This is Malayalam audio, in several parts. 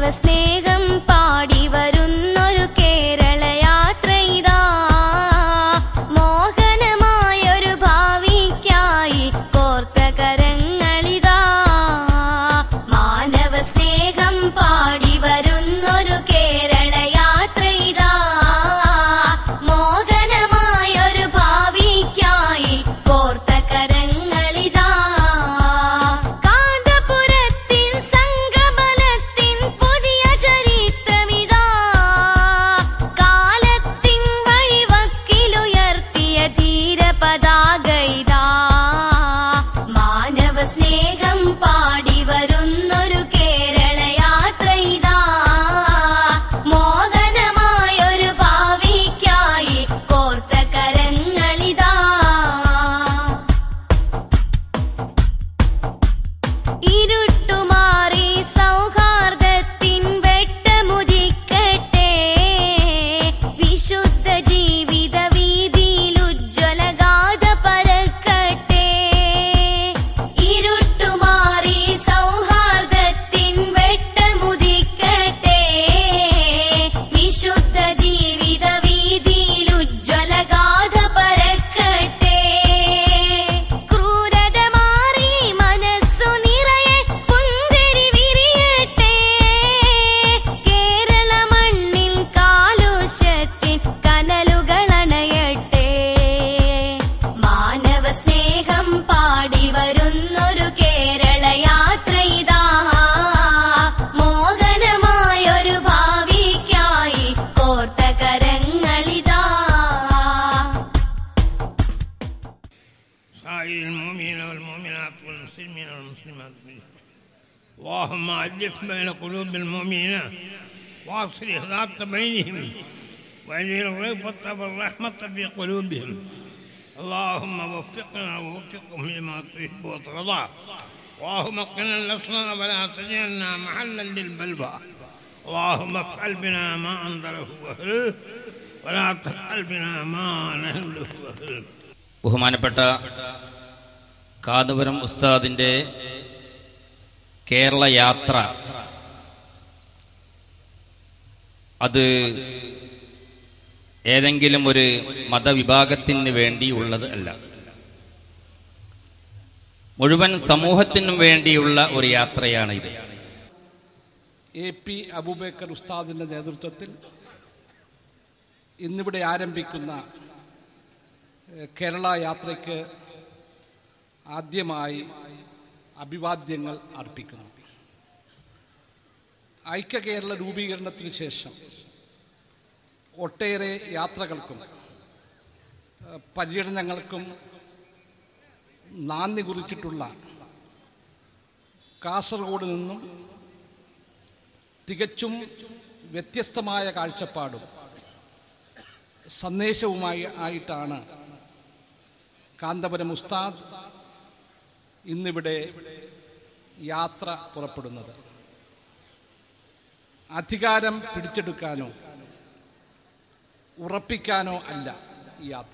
സ്നേഹം പാടി വരുന്നൊരു കേരള യാത്ര ഇതാ മോഹനമായൊരു ഭാവിക്കായി കോർത്ത കരങ്ങളിതാ മാനവ സ്നേഹം പാടി വരുന്നൊരു കേരള യാത്ര ഇതാ മോഹനമായൊരു ഭാവിക്കായി കോർത്ത കരങ്ങളിതാ കാന്തപുരത്തിൻ സംഘബലത്തിൻ പുതിയ ചരിത്രമിതാ കാലത്തിൻ വഴിവക്കിലുയർത്തിയ ധീരപതാക ഇതാ മാനവ സ്നേഹം പാടി വരുന്നൊരു കേരള യാത്ര ഇതാ മോഹനമായൊരു ഭാവിക്കായി കോർത്ത കരങ്ങളിതാ ഇരുട്ടുമാറി സൗഹാർദ്ദത്തിൻ വെട്ടമുദിക്കട്ടെ വിശുദ്ധ ജീവിത വീതിയിൽ ഉജ്ജ്വലഗാഥ പരക്കട്ടെ ഇരുട്ടുമാറി സൗഹാർദ്ദത്തിൻ വെട്ടമുദിക്കട്ടെ വിശുദ്ധ ജീവിത വീതിയിൽ ഉജ്ജ്വലഗാഥ പരക്കട്ടെ ക്രൂരത മാറി മനസ്സു നിറയെ പുഞ്ചിരി വിരിയട്ടെ കേരള മണ്ണിൽ കാലുഷ്യത്തിൻ കനലുകൾ അണയട്ടെ മാനവ സ്നേഹം പാടി വരുന്നൊരു കേരള യാത്ര ഇതാ മോഹനമായൊരു ഭാവിക്കായി കോർത്ത കരങ്ങളിതാ سائر المؤمنين والمؤمنات والمسلمين والمسلمات اللهم ألف بين قلوب المؤمنين وأصلح ذات بينهم واجعل الرفقة والرحمة في قلوبهم اللهم وفقنا ووفقهم لما تحب وترضى اللهم قنا الأسماء ولا تجعلنا محلا للبلوى اللهم افعل بنا ما أنزله أهله ولا تفعل بنا ما نهله أهله ബഹുമാനപ്പെട്ട കാതപുരം ഉസ്താദിൻ്റെ കേരള യാത്ര അത് ഏതെങ്കിലും ഒരു മതവിഭാഗത്തിന് വേണ്ടിയുള്ളത് അല്ല മുഴുവൻ സമൂഹത്തിനും വേണ്ടിയുള്ള ഒരു യാത്രയാണ് ഇത് എ പി അബൂബക്കർ ഉസ്താദിൻ്റെ നേതൃത്വത്തിൽ ഇന്നിവിടെ ആരംഭിക്കുന്ന ഏഹ്, കേരള യാത്രയ്ക്ക് ആദ്യമായി അഭിവാദ്യങ്ങൾ അർപ്പിക്കുന്നു ഐക്യ കേരള രൂപീകരണത്തിന് ശേഷം ഒട്ടേറെ യാത്രകൾക്കും ഏഹ്, പര്യടനങ്ങൾക്കും നാന്ദി കുറിച്ചിട്ടുള്ള കാസർഗോഡ് നിന്നും തികച്ചും വ്യത്യസ്തമായ കാഴ്ചപ്പാടും സന്ദേശവുമായി ആയിട്ടാണ് കാന്തപുരം ഉസ്താദ് ഇന്നിവിടെ യാത്ര പുറപ്പെടുന്നത് അധികാരം പിടിച്ചെടുക്കാനോ ഉറപ്പിക്കാനോ അല്ല ഈ യാത്ര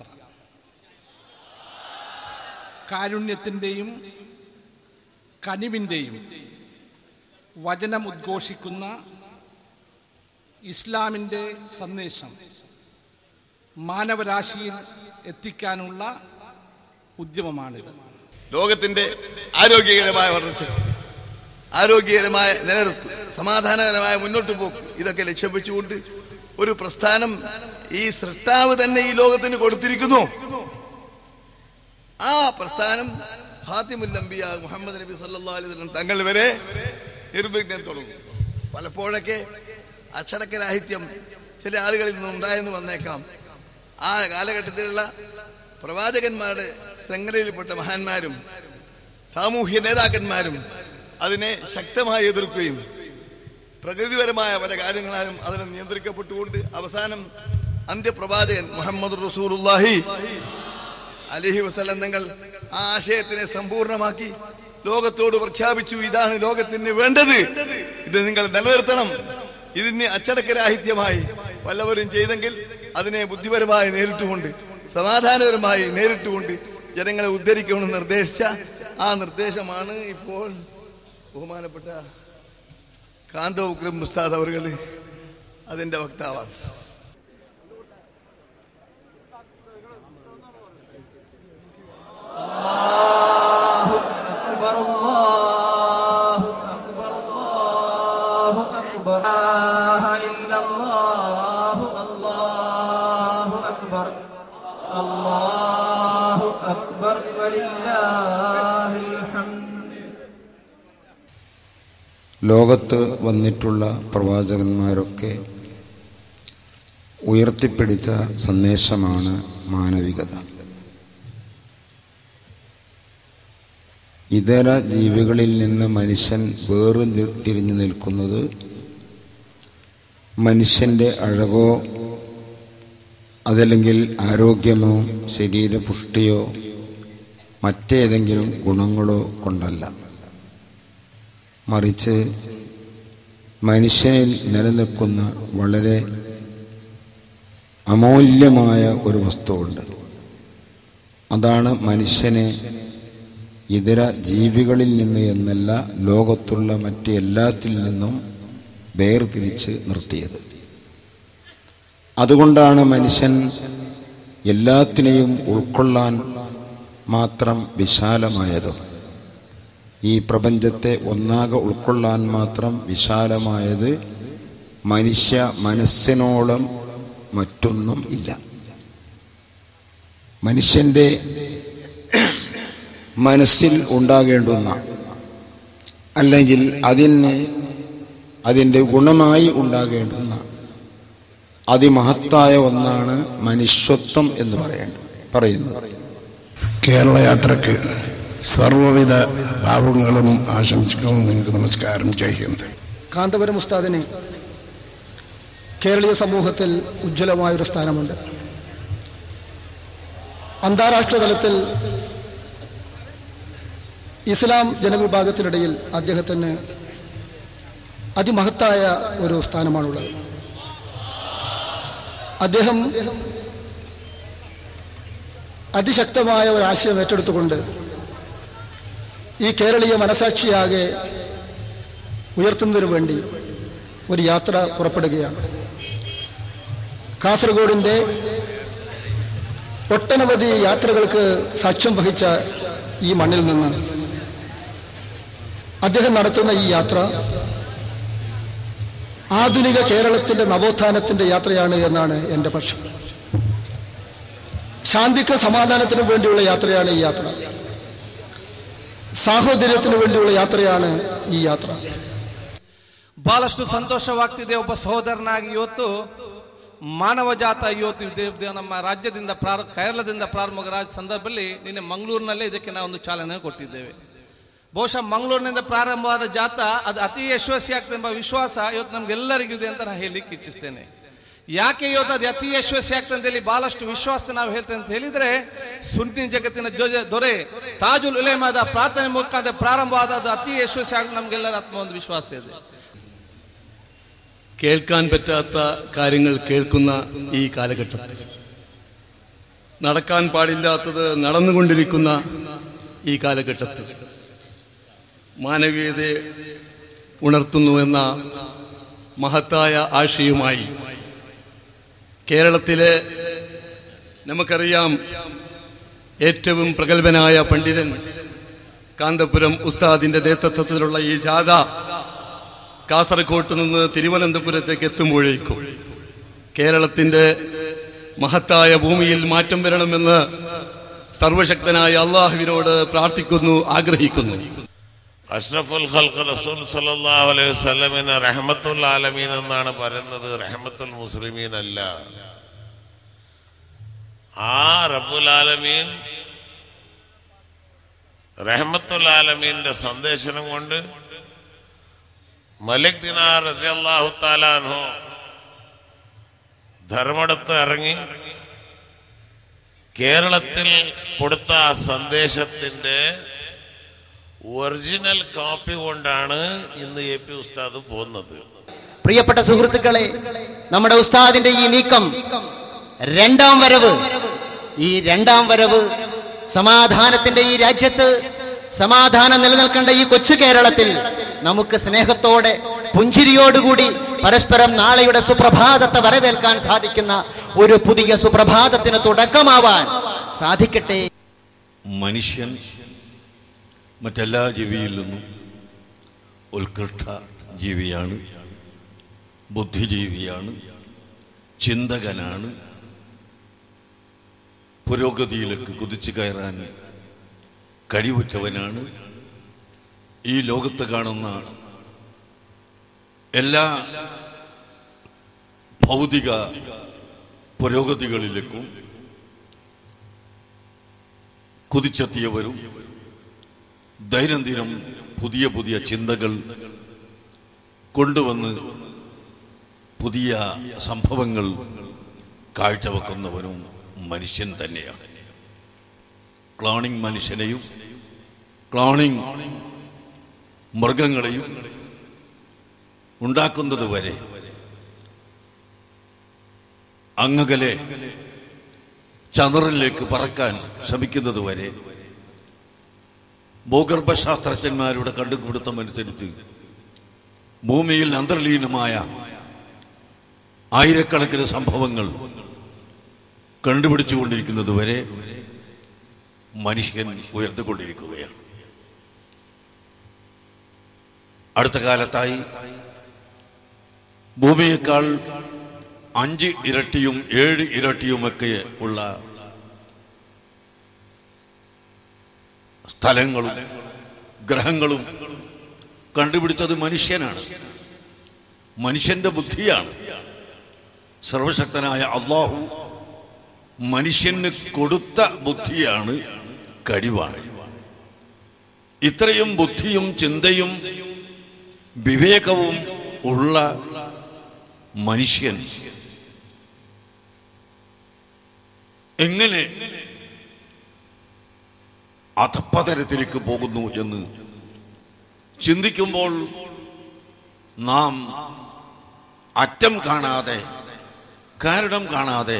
കാരുണ്യത്തിൻ്റെയും കനിവിൻ്റെയും വചനം ഉദ്ഘോഷിക്കുന്ന ഇസ്ലാമിൻ്റെ സന്ദേശം മാനവരാശിയിൽ എത്തിക്കാനുള്ള ഉദ്യമമാണിത് ലോകത്തിന്റെ ആരോഗ്യകരമായ വളർച്ച ആരോഗ്യകരമായ നിലനിർപ്പ് സമാധാനകരമായ മുന്നോട്ട് പോക്ക് ഇതൊക്കെ ലക്ഷ്യം വെച്ചുകൊണ്ട് ഒരു പ്രസ്ഥാനം ഈ സൃഷ്ടാവ് തന്നെ ഈ ലോകത്തിന് കൊടുത്തിരിക്കുന്നു ആ പ്രസ്ഥാനം ഫാത്തിമുൽ നബിയ മുഹമ്മദ് നബി സല്ലല്ലാഹു അലൈഹി വസല്ലം തങ്ങൾ വരെ നിർവിഘ്നം തുടങ്ങും പലപ്പോഴൊക്കെ അച്ചടക്കരാഹിത്യം ചില ആളുകളിൽ നിന്നും ഉണ്ടായെന്ന് വന്നേക്കാം ആ കാലഘട്ടത്തിലുള്ള പ്രവാചകന്മാരുടെ ശൃംഖലയിൽപ്പെട്ട മഹാന്മാരും സാമൂഹ്യ നേതാക്കന്മാരും അതിനെ ശക്തമായി എതിർക്കുകയും പ്രകൃതിപരമായ പല കാര്യങ്ങളാലും അതിനെ നിയന്ത്രിക്കപ്പെട്ടുകൊണ്ട് അവസാനം അന്ത്യപ്രവാചകൻ മുഹമ്മദ് റസൂലുള്ളാഹി അലഹി വസല്ലം തങ്ങൾ ആ ആശയത്തിനെ സമ്പൂർണ്ണമാക്കി ലോകത്തോട് പ്രഖ്യാപിച്ചു ഇതാണ് ലോകത്തിന് വേണ്ടത് ഇത് നിങ്ങൾ നിലനിർത്തണം ഇതിന് അച്ചടക്കരാഹിത്യമായി വല്ലവരും ചെയ്തെങ്കിൽ അതിനെ ബുദ്ധിപരമായി നേരിട്ടുകൊണ്ട് സമാധാനപരമായി നേരിട്ടുകൊണ്ട് ജനങ്ങളെ ഉദ്ധരിക്കണമെന്ന് നിർദ്ദേശിച്ച ആ നിർദ്ദേശമാണ് ഇപ്പോൾ ബഹുമാനപ്പെട്ട കാന്ത ഉഗ്രം ഉസ്താദ് അവർ അതിൻ്റെ വക്താവാണ് أكبر الله أكبر الله أكبر لا إله إلا الله الله أكبر الله أكبر ولله الحمد ലോകത്ത് വന്നിട്ടുള്ള പ്രവാചകന്മാരൊക്കെ ഉയർത്തിപ്പിടിച്ച സന്ദേശമാണ് മാനവികത ഇതര ജീവികളിൽ നിന്ന് മനുഷ്യൻ വേറു നി- തിരിഞ്ഞു നിൽക്കുന്നത് മനുഷ്യൻ്റെ അഴകോ അതല്ലെങ്കിൽ ആരോഗ്യമോ ശരീരപുഷ്ടിയോ മറ്റേതെങ്കിലും ഗുണങ്ങളോ കൊണ്ടല്ല മറിച്ച് മനുഷ്യനിൽ നിലനിൽക്കുന്ന വളരെ അമൂല്യമായ ഒരു വസ്തുവുണ്ട് അതാണ് മനുഷ്യനെ ഇതര ജീവികളിൽ നിന്ന് എന്നല്ല ലോകത്തുള്ള മറ്റ് എല്ലാത്തിൽ നിന്നും വേർതിരിച്ച് നിർത്തിയത് അതുകൊണ്ടാണ് മനുഷ്യൻ എല്ലാത്തിനെയും ഉൾക്കൊള്ളാൻ മാത്രം വിശാലമായതും ഈ പ്രപഞ്ചത്തെ ഒന്നാകെ ഉൾക്കൊള്ളാൻ മാത്രം വിശാലമായത് മനുഷ്യ മനസ്സിനോളം മറ്റൊന്നും ഇല്ല മനുഷ്യൻ്റെ മനസ്സിൽ ഉണ്ടാകേണ്ടുന്ന അല്ലെങ്കിൽ അതിന് അതിൻ്റെ ഗുണമായി ഉണ്ടാകേണ്ടുന്ന അതിമഹത്തായ ഒന്നാണ് മനുഷ്യത്വം എന്ന് പറയേണ്ടത് പറയുന്നത് കേരള യാത്രക്ക് സർവ്വവിധ ഭാവങ്ങളും ആശംസിക്കുന്നു നിങ്ങൾക്ക് നമസ്കാരം ചെയ്യുന്നത് കാന്തപുരം ഉസ്താദിന് കേരളീയ സമൂഹത്തിൽ ഉജ്ജ്വലമായൊരു സ്ഥാനമുണ്ട് അന്താരാഷ്ട്ര തലത്തിൽ ഇസ്ലാം ജനവിഭാഗത്തിനിടയിൽ അദ്ദേഹത്തിന് അതിമഹത്തായ ഒരു സ്ഥാനമാണുള്ളത് അദ്ദേഹം അതിശക്തമായ ഒരു ആശയം ഏറ്റെടുത്തുകൊണ്ട് ഈ കേരളീയ മനസാക്ഷിയാകെ ഉയർത്തുന്നതിനു വേണ്ടി ഒരു യാത്ര പുറപ്പെടുകയാണ് കാസർഗോഡിൻ്റെ ഒട്ടനവധി യാത്രകൾക്ക് സാക്ഷ്യം വഹിച്ച ഈ മണ്ണിൽ നിന്ന് അദ്ദേഹം നടത്തുന്ന ഈ യാത്ര ആധുനിക കേരളത്തിൻ്റെ നവോത്ഥാനത്തിൻ്റെ യാത്രയാണ് എന്നാണ് എൻ്റെ പക്ഷം ശാന്തിക്ക് സമാധാനത്തിനും വേണ്ടിയുള്ള യാത്രയാണ് ಈ യാത്ര ಸಾಹೋದರ್ಯത്തിന് വേണ്ടിയുള്ള യാത്രയാണ് ಈ യാത്ര ಬಹಳಷ್ಟು ಸಂತೋಷವಾಗ್ತಿದೆ ಒಬ್ಬ ಸಹೋದರನಾಗಿ ಇವತ್ತು ಮಾನವ ಜಾತ ಇವತ್ತು ದೇ- ದೇ- ನಮ್ಮ ರಾಜ್ಯದಿಂದ ಪ್ರಾರ ಕೇರಳದಿಂದ ಪ್ರಾರಂಭರಾದ ಸಂದರ್ಭದಲ್ಲಿ ನಿನ್ನೆ ಮಂಗಳೂರಿನಲ್ಲೇ ಇದಕ್ಕೆ ನಾವು ಒಂದು ಚಾಲನೆ ಕೊಟ್ಟಿದ್ದೇವೆ ಬಹುಶಃ ಮಂಗಳೂರಿನಿಂದ ಪ್ರಾರಂಭವಾದ ಜಾತ ಅದು ಅತಿ ಯಶಸ್ವಿ ಆಗ್ತದೆ ಎಂಬ ವಿಶ್ವಾಸ ಇವತ್ತು ನಮ್ಗೆಲ್ಲರಿಗೂ ಇದೆ ಅಂತ ನಾನು ಹೇಳಲಿಕ್ಕೆ ಇಚ್ಛಿಸ್ತೇನೆ ಯಾಕೆ ಇವತ್ತು ಅದು ಅತಿ ಯಶಸ್ವಿ ಆಗ್ತದೆ ಅಂತ ಹೇಳಿ ಬಹಳಷ್ಟು ವಿಶ್ವಾಸ ನಾವು ಹೇಳ್ತೇವೆ ಅಂತ ಹೇಳಿದ್ರೆ ಸುನ್ನಿ ಜಗತ್ತಿನ ಜೊ- ದೊರೆ ತಾಜುಲ್ ಉಲೇಮಾದ ಪ್ರಾರ್ಥನೆ ಮುಖಾಂತರ ಪ್ರಾರಂಭವಾದ ಅದು ಅತಿ ಯಶಸ್ವಿ ಆಗ ನಮ್ಗೆಲ್ಲರ ಆತ್ಮ ಒಂದು ವಿಶ್ವಾಸ ಇದೆ കേൾക്കാൻ പറ്റാത്ത കാര്യങ്ങൾ കേൾക്കുന്ന ഈ കാലഘട്ടത്തിൽ നടക്കാൻ പാടില്ലാത്തത് നടന്നുകൊണ്ടിരിക്കുന്ന ഈ കാലഘട്ടത്തിൽ മാനവീയതയെ ഉണർത്തുന്നുവെന്ന മഹത്തായ ആശയവുമായി കേരളത്തിലെ നമുക്കറിയാം ഏറ്റവും പ്രഗത്ഭനായ പണ്ഡിതൻ കാന്തപുരം ഉസ്താദിന്റെ നേതൃത്വത്തിലുള്ള ഈ ജാഥ കാസർഗോട്ട് നിന്ന് തിരുവനന്തപുരത്തേക്ക് എത്തുമ്പോഴേക്കും കേരളത്തിന്റെ മഹത്തായ ഭൂമിയിൽ മാറ്റം വരണമെന്ന് സർവശക്തനായ അള്ളാഹുവിനോട് പ്രാർത്ഥിക്കുന്നു ആഗ്രഹിക്കുന്നു അഷ്റഫുൽ ഖൽഖ് റസൂൽ സല്ലല്ലാഹു അലൈഹി വസല്ലമിന് റഹ്മത്തുൽ ആലമീൻ എന്നാണ് പറയുന്നത് റഹ്മത്തുൽ മുസ്ലിമീൻ അല്ല ആ റബ്ബുൽ ആലമീൻ റഹ്മത്തുൽ ആലമീന്റെ സന്ദേശനം കൊണ്ട് മലിക് ദിനാർ റളിയല്ലാഹു തആല അൻഹു ധർമ്മടത്ത് ഇറങ്ങി കേരളത്തിൽ കൊടുത്ത ആ സന്ദേശത്തിന്റെ ഒറിജിനൽ കോപ്പി കൊണ്ടാണ് ഇന്ന് എ പി ഉസ്താദ് പോകുന്നത് പ്രിയപ്പെട്ട സുഹൃത്തുക്കളെ നമ്മുടെ ഉസ്താദിന്റെ ഈ നീക്കം രണ്ടാം വരവ് ഈ രണ്ടാം വരവ് സമാധാനത്തിന്റെ ഈ രാജ്യത്ത് സമാധാനം നിലനിൽക്കേണ്ട ഈ കൊച്ചു കേരളത്തിൽ നമുക്ക് സ്നേഹത്തോടെ പുഞ്ചിരിയോടുകൂടി പരസ്പരം നാളെയുടെ സുപ്രഭാതത്തെ വരവേൽക്കാൻ സാധിക്കുന്ന ഒരു പുതിയ സുപ്രഭാതത്തിന് തുടക്കമാവാൻ സാധിക്കട്ടെ മനുഷ്യൻ മറ്റെല്ലാ ജീവിയിൽ നിന്നും ഉത്കൃഷ്ട ജീവിയാണ് ബുദ്ധിജീവിയാണ് ചിന്തകനാണ് പുരോഗതിയിലേക്ക് കുതിച്ചു കയറാൻ കഴിവുറ്റവനാണ് ഈ ലോകത്ത് കാണുന്ന എല്ലാ ഭൗതിക പുരോഗതികളിലേക്കും കുതിച്ചെത്തിയവരും ദൈനംദിനം പുതിയ പുതിയ ചിന്തകൾ കൊണ്ടുവന്ന് പുതിയ സംഭവങ്ങൾ കാഴ്ചവെക്കുന്നവനും മനുഷ്യൻ തന്നെയാണ് ക്ലോണിംഗ് മനുഷ്യനെയും ക്ലോണിംഗ് മൃഗങ്ങളെയും ഉണ്ടാക്കുന്നത് വരെ അങ്ങകലെ ചന്ദ്രനിലേക്ക് പറക്കാൻ ശ്രമിക്കുന്നത് വരെ ഭൂഗർഭശാസ്ത്രജ്ഞന്മാരുടെ കണ്ടുപിടുത്തം അനുസരിച്ച് ഭൂമിയിൽ അന്തർലീനമായ ആയിരക്കണക്കിന് സംഭവങ്ങൾ കണ്ടുപിടിച്ചുകൊണ്ടിരിക്കുന്നത് വരെ മനുഷ്യൻ ഉയർന്നുകൊണ്ടിരിക്കുകയാണ് അടുത്ത കാലത്തായി ഭൂമിയേക്കാൾ അഞ്ച് ഇരട്ടിയും ഏഴ് ഇരട്ടിയുമൊക്കെ ഉള്ള സ്ഥലങ്ങളും ഗ്രഹങ്ങളും കണ്ടുപിടിച്ചത് മനുഷ്യനാണ് മനുഷ്യന്റെ ബുദ്ധിയാണ് സർവശക്തനായ അള്ളാഹു മനുഷ്യന് കൊടുത്ത ബുദ്ധിയാണ് കഴിവാണ് ഇത്രയും ബുദ്ധിയും ചിന്തയും വിവേകവും ഉള്ള മനുഷ്യൻ എങ്ങനെ അധപ്പതരത്തിലേക്ക് പോകുന്നു എന്ന് ചിന്തിക്കുമ്പോൾ നാം അറ്റം കാണാതെ കാരണം കാണാതെ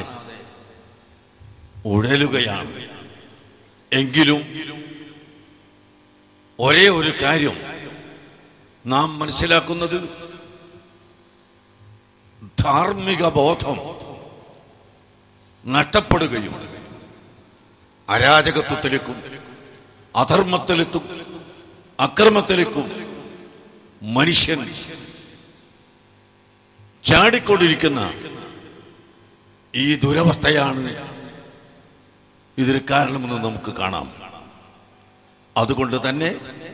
ഉഴലുകയാണ് എങ്കിലും ഒരേ ഒരു കാര്യം നാം മനസ്സിലാക്കുന്നത് ധാർമ്മിക ബോധം നഷ്ടപ്പെടുകയും അരാജകത്വത്തിലേക്കും അധർമ്മത്തിലേക്കും അക്രമത്തിലേക്കും മനുഷ്യൻ ചാടിക്കൊണ്ടിരിക്കുന്ന ഈ ദുരവസ്ഥയാണ് ഇതിന് കാരണമെന്ന് നമുക്ക് കാണാം അതുകൊണ്ട് തന്നെ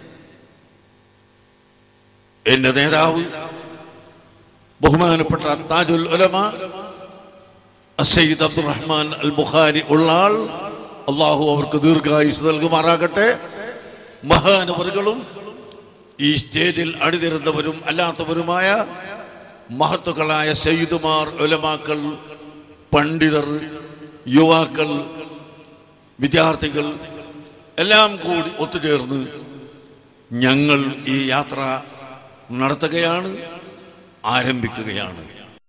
എന്റെ നേതാവ് ബഹുമാനപ്പെട്ട താജുൽ ഉലമ സയ്യിദ് അബ്ദുറഹ്മാൻ അൽ ബുഖാരി ഉള്ള ആൾ അള്ളാഹു അവർക്ക് ദീർഘായുസ് നൽകുമാറാകട്ടെ മഹാനവറുകളും ഈ സ്റ്റേജിൽ അണിനിരുന്നവരും അല്ലാത്തവരുമായ മഹത്തുക്കളായ സയ്യിദുമാർ ഉലമാക്കൾ പണ്ഡിതർ യുവാക്കൾ വിദ്യാർത്ഥികൾ എല്ലാം കൂടി ഒത്തുചേർന്ന് ഞങ്ങൾ ഈ യാത്ര നടത്തുകയാണ് ആരംഭിക്കുകയാണ്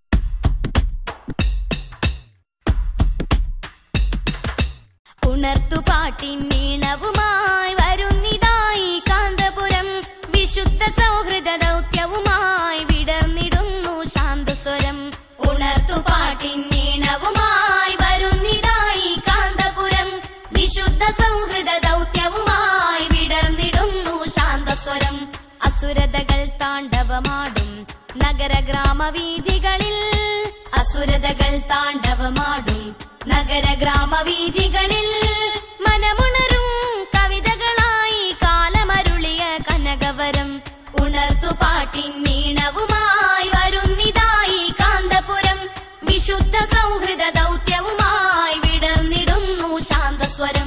ഉണർത്തുപാട്ടിൻ നീണവുമായി വരുന്നിതായി കാന്തപുരം വിശുദ്ധ സൗഹൃദ ദൗത്യവുമായി വിടർന്നിടുന്നു ശാന്തസ്വരം ഉണർത്തുപാട്ടിൻ നീണവുമായി വരുന്നിതായി കാന്തപുരം വിശുദ്ധ സൗഹൃദ ദൗത്യവുമായി വിടർന്നിടുന്നു ശാന്തസ്വരം അസുരതകൾ താണ്ഡവമാടും നഗര ഗ്രാമവീഥികളിൽ അസുരതകൾ താണ്ഡവമാടും നഗര ഗ്രാമവീഥികളിൽ മനമുണരും കവിതകളായി കാലമരുളിയ കനകവരം ഉണർത്തുപാട്ടിൻ നീണവുമായി വരുന്നിതായി കാന്തപുരം വിശുദ്ധ സൗഹൃദ ദൗത്യവുമായി വിടർന്നിടുന്നു ശാന്തസ്വരം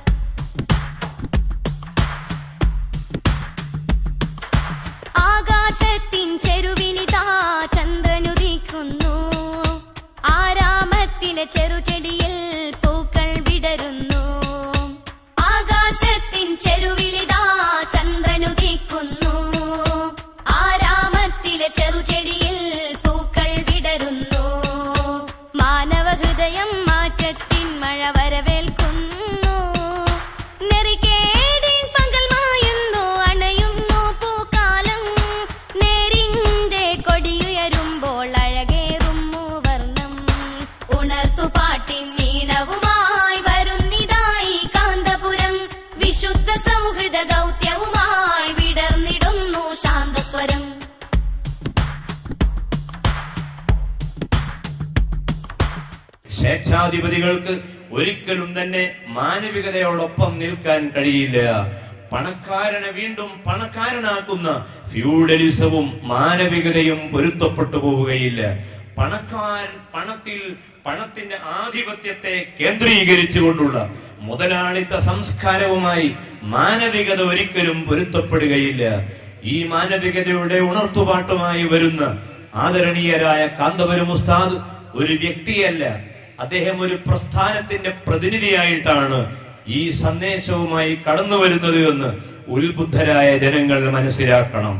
ആകാശത്തിൻ ചെരുവിലിതാ ചന്ദ്രനുദിക്കുന്നു ആരാമത്തിലെ ചെറുചെടിയിൽ പൂക്കൾ വിടരുന്നു ആകാശത്തിൻ ചെരുവിലിതാ ചന്ദ്രനുദിക്കുന്നു ആരാമത്തിലെ ചെറുചെടിയിൽ പൂക്കൾ വിടരുന്നു മാനവ ഹൃദയം മാറ്റത്തിൻ മഴ വരവേൽക്കുന്നു നെറികേടിൻ പകൽ മായുന്നു അണയുന്നു പൂക്കാലം നേരിന്റെ സൗഹൃദ ദൗത്യവുമായി വിടർന്നിടുന്നു ശാന്തസ്വരം സ്വേച്ഛാധിപതികൾക്ക് ഒരിക്കലും തന്നെ മാനവികതയോടൊപ്പം നിൽക്കാൻ കഴിയില്ല പണക്കാരനെ വീണ്ടും പണക്കാരനാക്കുന്ന ഫ്യൂഡലിസവും മാനവികതയും പൊരുത്തപ്പെട്ടു പോവുകയില്ല പണക്കാരൻ പണത്തിൽ പണത്തിന്റെ ആധിപത്യത്തെ കേന്ദ്രീകരിച്ചുകൊണ്ടുള്ള മുതലാളിത്ത സംസ്കാരവുമായി മാനവികത ഒരിക്കലും പൊരുത്തപ്പെടുകയില്ല ഈ മാനവികതയുടെ ഉണർത്തുപാട്ടുമായി വരുന്ന ആദരണീയരായ കാന്തപുരം ഉസ്താദ് ഒരു വ്യക്തിയല്ല അദ്ദേഹം ഒരു പ്രസ്ഥാനത്തിന്റെ പ്രതിനിധിയായിട്ടാണ് ഈ സന്ദേശവുമായി കടന്നു വരുന്നത് എന്ന് ഉത്ബുദ്ധരായ ജനങ്ങൾ മനസ്സിലാക്കണം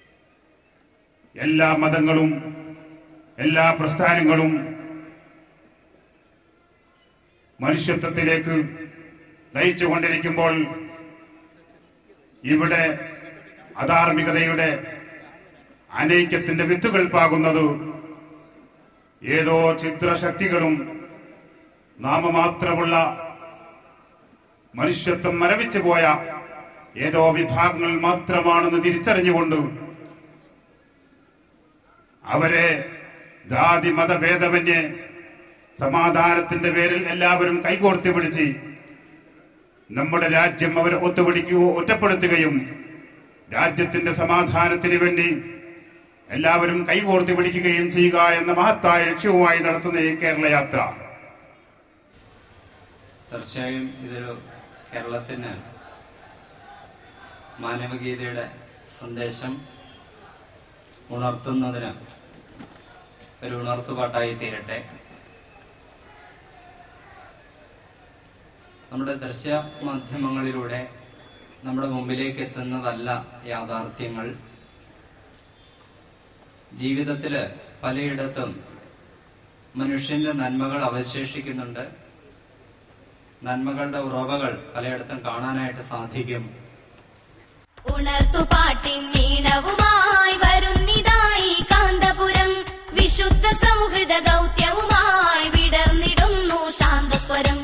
എല്ലാ മതങ്ങളും എല്ലാ പ്രസ്ഥാനങ്ങളും മനുഷ്യത്വത്തിലേക്ക് നയിച്ചുകൊണ്ടിരിക്കുമ്പോൾ ഇവിടെ അധാർമികതയുടെ അനൈക്യത്തിന്റെ വിത്തുകൾ പാകുന്നത് ഏതോ ചിത്രശക്തികളും നാമമാത്രമുള്ള മനുഷ്യത്വം മരവിച്ചു പോയ ഏതോ വിഭാഗങ്ങൾ മാത്രമാണെന്ന് തിരിച്ചറിഞ്ഞുകൊണ്ട് അവരെ ജാതി മതഭേദമന്യേ സമാധാനത്തിന്റെ പേരിൽ എല്ലാവരും കൈകോർത്തി പിടിച്ച് നമ്മുടെ രാജ്യം അവർ ഒത്തുപിടിക്കുകയോ ഒറ്റപ്പെടുത്തുകയും രാജ്യത്തിന്റെ സമാധാനത്തിന് വേണ്ടി എല്ലാവരും കൈകോർത്തി പിടിക്കുകയും ചെയ്യുക എന്ന മഹത്തായ ലക്ഷ്യവുമായി നടത്തുന്ന ഈ കേരള യാത്ര തീർച്ചയായും ഇതൊരു കേരളത്തിന് മാനവികതയുടെ സന്ദേശം ഉണർത്തുന്നതിന് ഒരു ഉണർത്തുപാട്ടായി തീരട്ടെ നമ്മുടെ ദൃശ്യ മാധ്യമങ്ങളിലൂടെ നമ്മുടെ മുമ്പിലേക്ക് എത്തുന്നതല്ല യാഥാർത്ഥ്യങ്ങൾ ജീവിതത്തിൽ പലയിടത്തും മനുഷ്യന്റെ നന്മകൾ അവശേഷിക്കുന്നുണ്ട് നന്മകളുടെ ഉറവകൾ പലയിടത്തും കാണാനായിട്ട് സാധിക്കും ഉണർത്തുപാട്ടിൻ ഈണവുമായി വരുന്നിതായി കാന്തപുരം വിശുദ്ധ സൗഹൃദ ദൗത്യവുമായി വിടർന്നിടുന്നു ശാന്തസ്വരം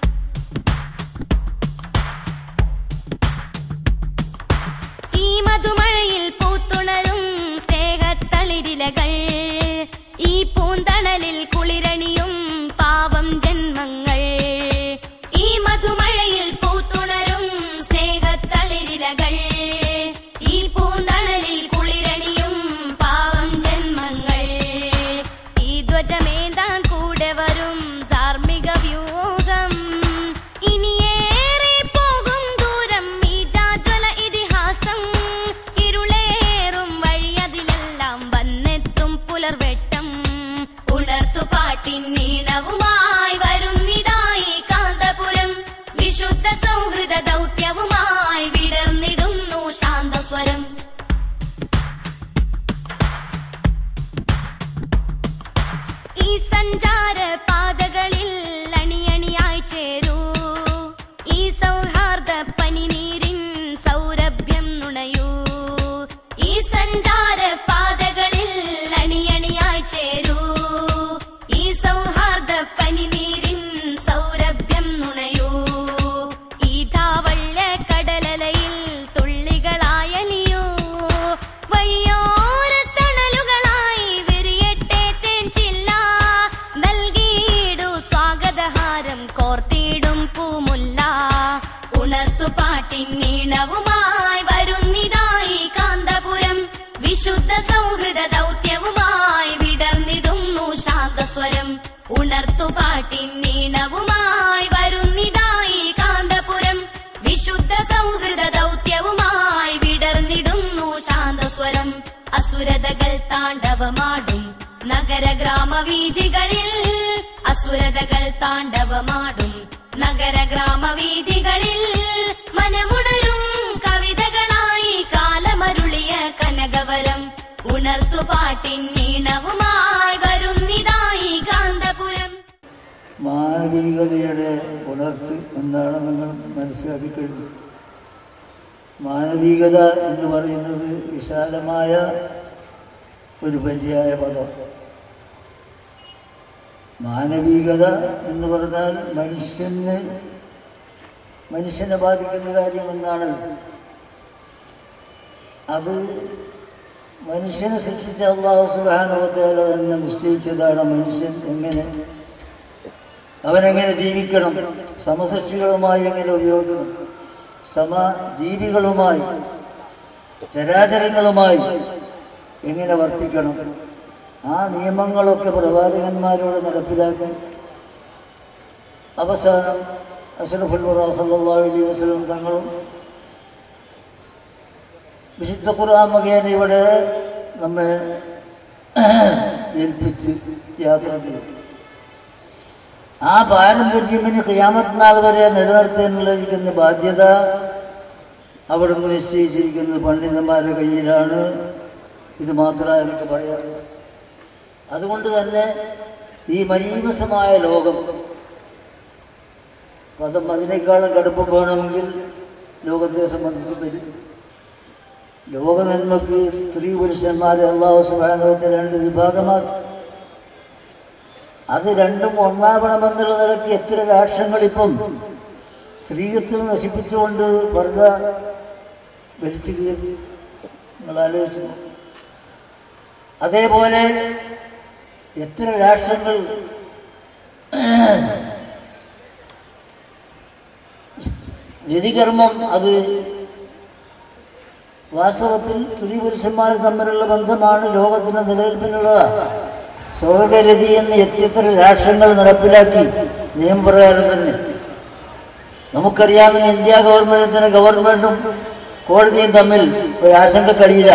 ഈ മധുമഴയിൽ പൂത്തുണരും സ്നേഹത്തളിരിലകൾ ഈ പൂന്തണലിൽ കുളിരണിയും പാവം ജന്മങ്ങൾ ഈ മധുമഴയിൽ പൂത്തുണരും സ്നേഹത്തളിരിലകൾ ഈ പൂന്തണലിൽ കുളിരണിയും പാവം ജന്മങ്ങൾ ഈ ധ്വജമേന്താൻ കൂടെ വരും ധാർമ്മിക വ്യൂഹം ഇനിയേറെ പോകും ദൂരം ഈ ജാജ്വല ഇതിഹാസം ഇരുളേറും വഴിയതിലെല്ലാം വന്നെത്തും പുലർവെട്ടം ഉണർത്തുപാട്ടിൻ നീണവുമായി വരുന്നിതായി കാന്തപുരം വിശുദ്ധ സൗഹൃദ ദൗത്യവുമായി വിടർന്നിടുന്നു ശാന്തസ്വരം ഈ സഞ്ചാര പാതകളിൽ അണിയണിയായി ചേരൂ ഈ സൗഹാർദ്ദ പനിനീരിൻ സൗരഭ്യം നുണയൂ ഈ സഞ്ചാര പാതകളിൽ അണിയണിയായി ചേരൂ ഈ സൗഹാർദ്ദ പനിനീരിൻ സൗരഭ്യം നുണയൂ ഈ ധാവള്യ കടലലയിൽ തുള്ളികളായലിയൂ വഴിയോരത്തണലുകളായി വിരിയട്ടെ തേൻചില്ല നൽകിയിടു സ്വാഗതഹാരം കോർത്തിടും പൂമുല്ല ഉണർത്തുപാട്ടിൻ ഈണവുമായി വരുന്നിതായി കാന്തപുരം വിശുദ്ധ സൗഹൃദ ദൗത്യവുമായി വിടർന്നിടുന്നു ശാന്തസ്വരം ഉണർത്തുപാട്ടിൻ ഈണവുമായി വരുന്നിതായി കാന്തപുരം വിശുദ്ധ സൗഹൃദ ദൗത്യവുമായി വിടർന്നിടുന്നു ശാന്തസ്വരം അസുരതകൾ താണ്ഡവമാടും നഗര ഗ്രാമവീഥികളിൽ അസുരതകൾ താണ്ഡവമാടും നഗര ഗ്രാമവീഥികളിൽ മനമുണരും കവിതകളായി കാലമരുളിയ കനകവരം ഉണർത്തുപാട്ടിൻ ഈണവുമായി വരുന്നിതായി കാന്തപുരം മാനവികതയുടെ ഉണർത്ത് എന്താണ് നിങ്ങൾ മനസ്സിലാക്കി കഴിഞ്ഞു മാനവികത എന്ന് പറയുന്നത് വിശാലമായ ഒരു പര്യായ പദം മാനവികത എന്ന് പറഞ്ഞാൽ മനുഷ്യന് മനുഷ്യനെ ബാധിക്കുന്ന കാര്യം എന്നാണല്ലോ അത് മനുഷ്യനെ സൃഷ്ടിച്ച അള്ളാഹു സുബാനുഭവത്തേല തന്നെ നിശ്ചയിച്ചതാണ് മനുഷ്യൻ എങ്ങനെ അവനെങ്ങനെ ജീവിക്കണം സമസൃഷ്ടികളുമായി എങ്ങനെ ഉപയോഗിക്കണം സമജീവികളുമായി ചരാചരങ്ങളുമായി എങ്ങനെ വർത്തിക്കണം ആ നിയമങ്ങളൊക്കെ പ്രവാചകന്മാരോട് നടപ്പിലാക്കാൻ അവസാനം അഷറഫുൽ സല്ലല്ലാഹു അലൈഹി വസല്ലം തങ്ങളും വിശുദ്ധ ഖുർആൻ മുഖേന ഇവിടെ നമ്മെ ഏൽപ്പിച്ച് യാത്ര ചെയ്തു ആ പാരമ്പര്യമിന് ഖിയാമത്ത് നാൾ വരെ നിലനിർത്താനുള്ളതിരിക്കുന്ന ബാധ്യത അവിടുന്ന് നിശ്ചയിച്ചിരിക്കുന്നത് പണ്ഡിതന്മാരുടെ കയ്യിലാണ് ഇത് മാത്രമേ എനിക്ക് പറയാറുള്ളൂ അതുകൊണ്ട് തന്നെ ഈ മരീമസമായ ലോകം പദം അതിനേക്കാളും കടുപ്പം വേണമെങ്കിൽ ലോകത്തെ സംബന്ധിച്ച് വരും ലോക നന്മക്ക് സ്ത്രീ പുരുഷന്മാരെ അള്ളാഹു സുബാനുവത്തെ രണ്ട് വിഭാഗമാക്കി അത് രണ്ടും ഒന്നാവണമെന്നുള്ള നിലയ്ക്ക് എത്ര രാഷ്ട്രങ്ങളിപ്പം സ്ത്രീത്വം നശിപ്പിച്ചുകൊണ്ട് വെറുതെ വലിച്ചു കീറി നിങ്ങൾ ആലോചിച്ചു അതേപോലെ എത്ര രാഷ്ട്രങ്ങൾ രതികർമ്മം അത് വാസ്തവത്തിൽ സ്ത്രീ പുരുഷന്മാർ തമ്മിലുള്ള ബന്ധമാണ് ലോകത്തിന് നിലനിൽപ്പിനുള്ളത് സ്വർഗരതി എന്ന് എത്ര രാഷ്ട്രങ്ങൾ നടപ്പിലാക്കി നിയമപ്രകാരം തന്നെ നമുക്കറിയാവുന്ന ഇന്ത്യ ഗവൺമെന്റിന് ഗവൺമെന്റും കോടതിയും തമ്മിൽ ഒരു ആശങ്ക കഴിയില്ല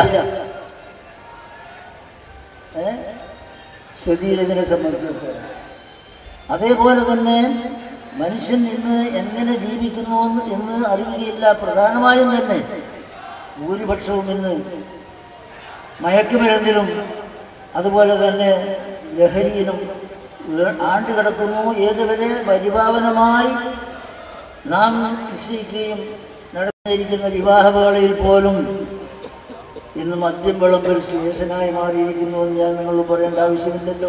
ശരീരത്തിനെ സംബന്ധിച്ചിടത്തോളം അതേപോലെ തന്നെ മനുഷ്യൻ ഇന്ന് എങ്ങനെ ജീവിക്കുന്നു എന്ന് എന്ന് അറിയുകയില്ല പ്രധാനമായും തന്നെ ഭൂരിപക്ഷവും ഇന്ന് മയക്കുമരുന്നിലും അതുപോലെ തന്നെ ലഹരിയിലും ആണ്ട് കിടക്കുന്നു ഏതുവരെ പരിപാവനമായി നാം നിശ്ചയിക്കുകയും നടന്നിരിക്കുന്ന വിവാഹവേളയിൽ പോലും ഇന്ന് മദ്യം വിളമ്പൽ ശേഷനായി മാറിയിരിക്കുന്നു എന്ന് ഞാൻ നിങ്ങളോട് പറയേണ്ട ആവശ്യമില്ലല്ലോ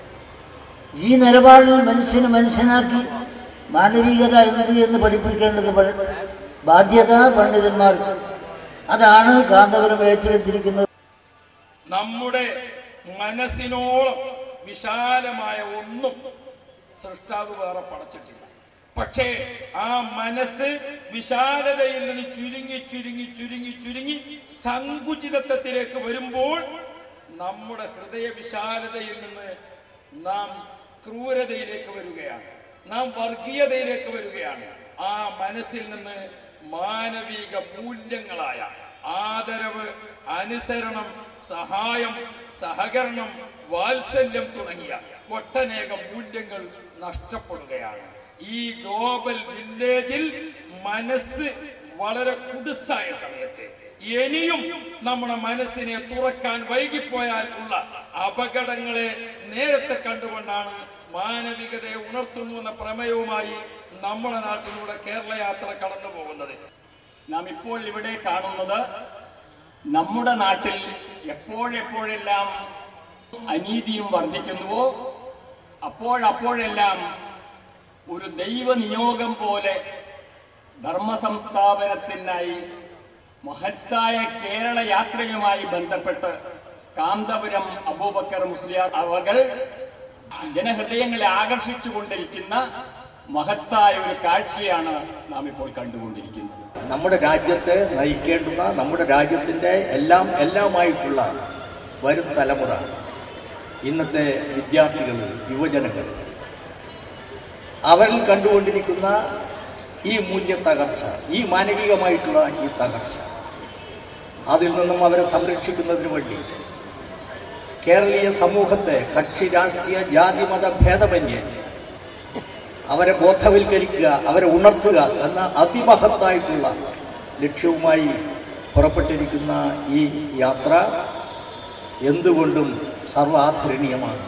ഈ നിലപാടിൽ മനുഷ്യനെ മനുഷ്യനാക്കി മാനവികത എന്ത് എന്ന് പഠിപ്പിക്കേണ്ടത് പ- ബാധ്യത പണ്ഡിതന്മാർക്ക് അതാണ് കാന്തപുരം ഏറ്റെടുത്തിരിക്കുന്നത് നമ്മുടെ മനസ്സിനോളം വിശാലമായ ഒന്നും സൃഷ്ടാവ് വേറെ പടച്ചിട്ടില്ല പക്ഷേ ആ മനസ്സ് വിശാലതയിൽ നിന്ന് ചുരുങ്ങി ചുരുങ്ങി ചുരുങ്ങി ചുരുങ്ങി സങ്കുചിതത്വത്തിലേക്ക് വരുമ്പോൾ നമ്മുടെ ഹൃദയ വിശാലതയിൽ നിന്ന് നാം ക്രൂരതയിലേക്ക് വരികയാണ് നാം വർഗീയതയിലേക്ക് വരികയാണ് ആ മനസ്സിൽ നിന്ന് മാനവിക മൂല്യങ്ങളായ ആദരവ് അനുസരണം സഹായം സഹകരണം വാത്സല്യം തുടങ്ങിയ ഒട്ടനേകം മൂല്യങ്ങൾ നഷ്ടപ്പെടുകയാണ് ഈ ഗ്ലോബൽ വില്ലേജിൽ മനസ്സ് വളരെ കുടുസായ സമയത്ത് ഇനിയും നമ്മുടെ മനസ്സിനെ തുറക്കാൻ വൈകിപ്പോയാൽ ഉള്ള അപകടങ്ങളെ നേരത്തെ കണ്ടുകൊണ്ടാണ് മാനവികതയെ ഉണർത്തുന്നു എന്ന പ്രമേയവുമായി നമ്മുടെ നാട്ടിലൂടെ കേരള യാത്ര കടന്നു പോകുന്നത് നാം ഇപ്പോൾ ഇവിടെ കാണുന്നത് നമ്മുടെ നാട്ടിൽ എപ്പോഴെപ്പോഴെല്ലാം അനീതിയും വർദ്ധിക്കുന്നുവോ അപ്പോഴപ്പോഴെല്ലാം ഒരു ദൈവ നിയോഗം പോലെ ധർമ്മ സംസ്ഥാപനത്തിനായി മഹത്തായ കേരള യാത്രയുമായി ബന്ധപ്പെട്ട് കാന്തപുരം അബൂബക്കർ മുസ്ലിയാർ അവർ ജനഹൃദയങ്ങളെ ആകർഷിച്ചു കൊണ്ടിരിക്കുന്ന മഹത്തായ ഒരു കാഴ്ചയാണ് നാം ഇപ്പോൾ കണ്ടുകൊണ്ടിരിക്കുന്നത് നമ്മുടെ രാജ്യത്തെ നയിക്കേണ്ടുന്ന നമ്മുടെ രാജ്യത്തിൻ്റെ എല്ലാം എല്ലാമായിട്ടുള്ള വരും തലമുറ ഇന്നത്തെ വിദ്യാർത്ഥികൾ യുവജനങ്ങൾ അവരിൽ കണ്ടുകൊണ്ടിരിക്കുന്ന ഈ മൂല്യ തകർച്ച ഈ മാനവികമായിട്ടുള്ള ഈ തകർച്ച അതിൽ നിന്നും അവരെ സംരക്ഷിക്കുന്നതിന് വേണ്ടി കേരളീയ സമൂഹത്തെ കക്ഷി രാഷ്ട്രീയ ജാതി മത ഭേദമന്യേ അവരെ ബോധവൽക്കരിക്കുക അവരെ ഉണർത്തുക എന്ന അതിമഹത്തായിട്ടുള്ള ലക്ഷ്യവുമായി പുറപ്പെട്ടിരിക്കുന്ന ഈ യാത്ര എന്തുകൊണ്ടും സർവാധരണീയമാണ്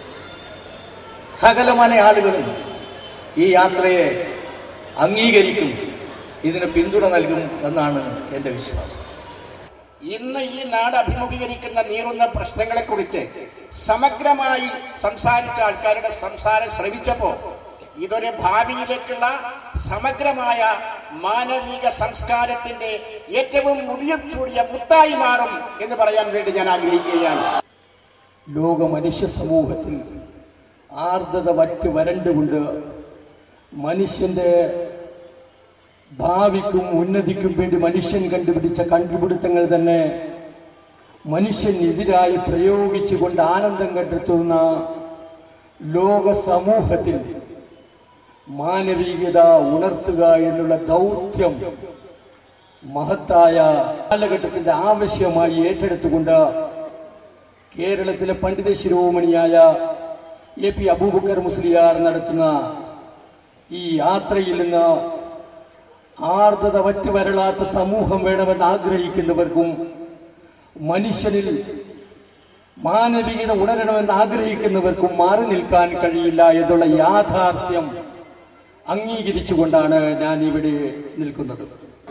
സകലമാന ആളുകളും ഈ യാത്രയെ അംഗീകരിക്കും ഇതിന് പിന്തുണ നൽകും എന്നാണ് എൻ്റെ വിശ്വാസം ഇന്ന് ഈ നാട് അഭിമുഖീകരിക്കുന്ന നീറുന്ന പ്രശ്നങ്ങളെക്കുറിച്ച് സമഗ്രമായി സംസാരിച്ച ആൾക്കാരുടെ സംസാരം ശ്രവിച്ചപ്പോൾ ഇതൊരു ഭാവിയിലേക്കുള്ള സമഗ്രമായ മാനവിക സംസ്കാരത്തിന്റെ ഏറ്റവും മുടിയച്ചൂടിയ മുത്തായി മാറും എന്ന് പറയാൻ വേണ്ടി ഞാൻ ആഗ്രഹിക്കുകയാണ് ലോക മനുഷ്യ സമൂഹത്തിൽ ആർദ്രത വറ്റ് വരണ്ടുകൊണ്ട് മനുഷ്യന്റെ ഭാവിക്കും ഉന്നതിക്കും വേണ്ടി മനുഷ്യൻ കണ്ടുപിടിച്ച കണ്ടുപിടുത്തങ്ങൾ തന്നെ മനുഷ്യനെതിരായി പ്രയോഗിച്ചുകൊണ്ട് ആനന്ദം കണ്ടെത്തുന്ന ലോക സമൂഹത്തിൽ മാനവികത ഉണർത്തുക എന്നുള്ള ദൗത്യം മഹത്തായ കാലഘട്ടത്തിന്റെ ആവശ്യമായി ഏറ്റെടുത്തുകൊണ്ട് കേരളത്തിലെ പണ്ഡിത ശിരോമണിയായ എ പി അബൂബക്കർ മുസ്ലിയാർ നടത്തുന്ന ഈ യാത്രയിൽ നിന്ന് ആർദ്രത വറ്റ് വരളാത്ത സമൂഹം വേണമെന്ന് ആഗ്രഹിക്കുന്നവർക്കും മനുഷ്യനിൽ മാനവികത ഉണരണമെന്ന് ആഗ്രഹിക്കുന്നവർക്കും മാറി നിൽക്കാൻ കഴിയില്ല എന്നുള്ള യാഥാർത്ഥ്യം അംഗീകരിച്ചുകൊണ്ടാണ് ഞാൻ ഇവിടെ നിൽക്കുന്നത്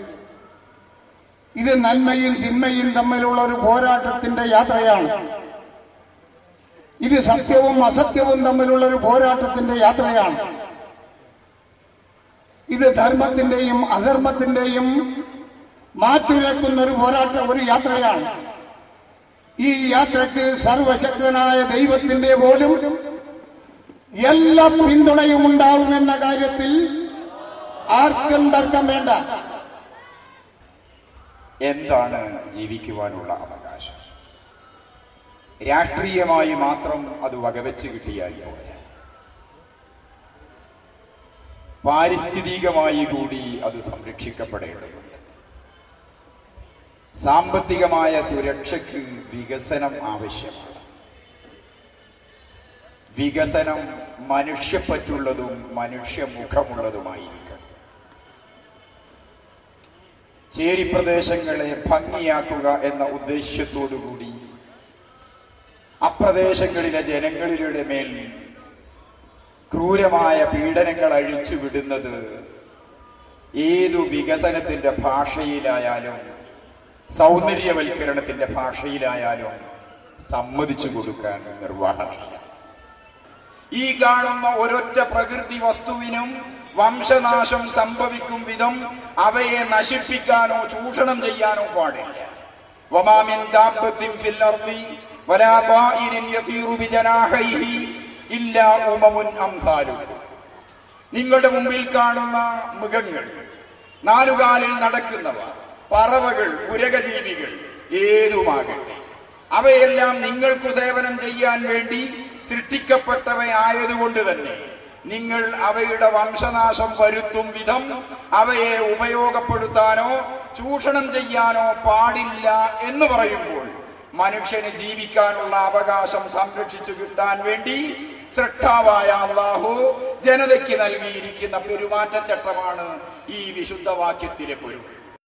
ഇത് നന്മയും തിന്മയും തമ്മിലുള്ള ഒരു പോരാട്ടത്തിന്റെ യാത്രയാണ് ഇത് സത്യവും അസത്യവും തമ്മിലുള്ള ഒരു പോരാട്ടത്തിന്റെ യാത്രയാണ് ഇത് ധർമ്മത്തിന്റെയും അധർമ്മത്തിന്റെയും മാറ്റുരക്കുന്ന ഒരു പോരാട്ട ഒരു യാത്രയാണ് ഈ യാത്രക്ക് സർവശക്തനായ ദൈവത്തിന്റെ പോലും എല്ലാ പിന്തുണയും ഉണ്ടാവുമെന്ന കാര്യത്തിൽ ആർക്കും തർക്കം വേണ്ട എന്താണ് ജീവിക്കുവാനുള്ള അവകാശം രാഷ്ട്രീയമായി മാത്രം അത് വകവെച്ച് കിട്ടിയാൽ പോരാ പാരിസ്ഥിതികമായി കൂടി അത് സംരക്ഷിക്കപ്പെടേണ്ടതുണ്ട് സാമ്പത്തികമായ സുരക്ഷയ്ക്ക് വികസനം ആവശ്യമാണ് വികസനം മനുഷ്യപ്പറ്റുള്ളതും മനുഷ്യമുഖമുള്ളതുമായിരിക്കണം ചേരിപ്രദേശങ്ങളെ ഭംഗിയാക്കുക എന്ന ഉദ്ദേശ്യത്തോടുകൂടി അപ്രദേശങ്ങളിലെ ജനങ്ങളുടെ മേൽ ക്രൂരമായ പീഡനങ്ങൾ അഴിച്ചുവിടുന്നത് ഏതു വികസനത്തിന്റെ ഭാഷയിലായാലും സൗന്ദര്യവൽക്കരണത്തിന്റെ ഭാഷയിലായാലും സമ്മതിച്ചു കൊടുക്കാൻ നിർവാഹമില്ല ഈ കാണുന്ന ഒരൊറ്റ പ്രകൃതി വസ്തുവിനും വംശനാശം സംഭവിക്കും വിധം അവയെ നശിപ്പിക്കാനോ ചൂഷണം ചെയ്യാനോ പാടില്ല വമാമിൻ ദാബത്തിൻ ഫിൽ അർദി വലാ തായിരിൻ യതീറു ബിജനാഹൈഹി ഇല്ലാ ഉമമുൻ അംസാലുക്കും നിങ്ങളുടെ മുമ്പിൽ കാണുന്ന മൃഗങ്ങൾ നാലുകാലിൽ നടക്കുന്നവ പറവകൾ ഉരകജീവികൾ ഏതുമാകട്ടെ അവയെല്ലാം നിങ്ങൾക്കു സേവനം ചെയ്യാൻ വേണ്ടി സൃഷ്ടിക്കപ്പെട്ടവയായതുകൊണ്ട് തന്നെ നിങ്ങൾ അവയുടെ വംശനാശം വരുത്തും വിധം അവയെ ഉപയോഗപ്പെടുത്താനോ ചൂഷണം ചെയ്യാനോ പാടില്ല എന്ന് പറയുമ്പോൾ മനുഷ്യന് ജീവിക്കാനുള്ള അവകാശം സംരക്ഷിച്ചു കിട്ടാൻ വേണ്ടി സൃഷ്ടാവായ അള്ളാഹു ജനതയ്ക്ക് നൽകിയിരിക്കുന്ന പെരുമാറ്റച്ചട്ടമാണ് ഈ വിശുദ്ധ വാക്യത്തിലെ പൊരുൾ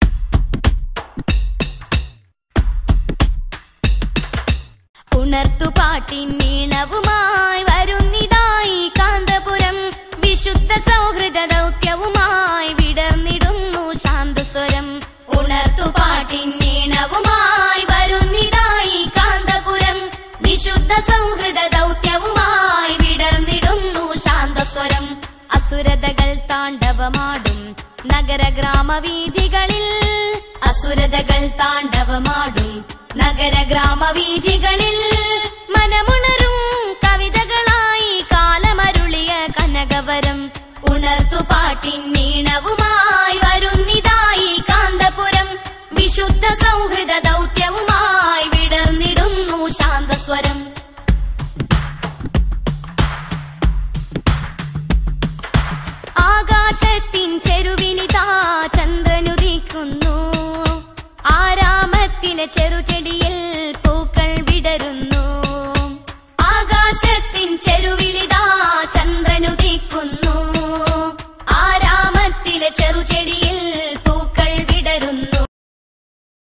ഉണർത്തുപാട്ടിൻ നീണവുമായി വരുന്നിതായി കാന്തപുരം വിശുദ്ധ സൗഹൃദ ദൗത്യവുമായി വിടർന്നിടുന്നു ശാന്തസ്വരം ഉണർത്തുപാട്ടിൻ നീണവുമായി വരുന്നിതായി കാന്തപുരം വിശുദ്ധ സൗഹൃദ ദൗത്യവുമായി വിടർന്നിടുന്നു ശാന്തസ്വരം അസുരതകൾ താണ്ഡവമാടും നഗര ഗ്രാമവീഥികളിൽ അസുരതകൾ താണ്ഡവമാടും നഗര ഗ്രാമവീഥികളിൽ മനമുണരും കവിതകളായി കാലമരുളിയ കനകവരം ഉണർത്തുപാട്ടിൻ നീണവുമായി വരുന്നിതായി കാന്തപുരം വിശുദ്ധ സൗഹൃദ ദൗത്യവുമായി വിടർന്നിടുന്നു ശാന്തസ്വരം ആകാശത്തിൻ ചെരുവിലിതാ ചന്ദ്രനുദിക്കുന്നു ആരാമത്തിലെ ചെറുചെടി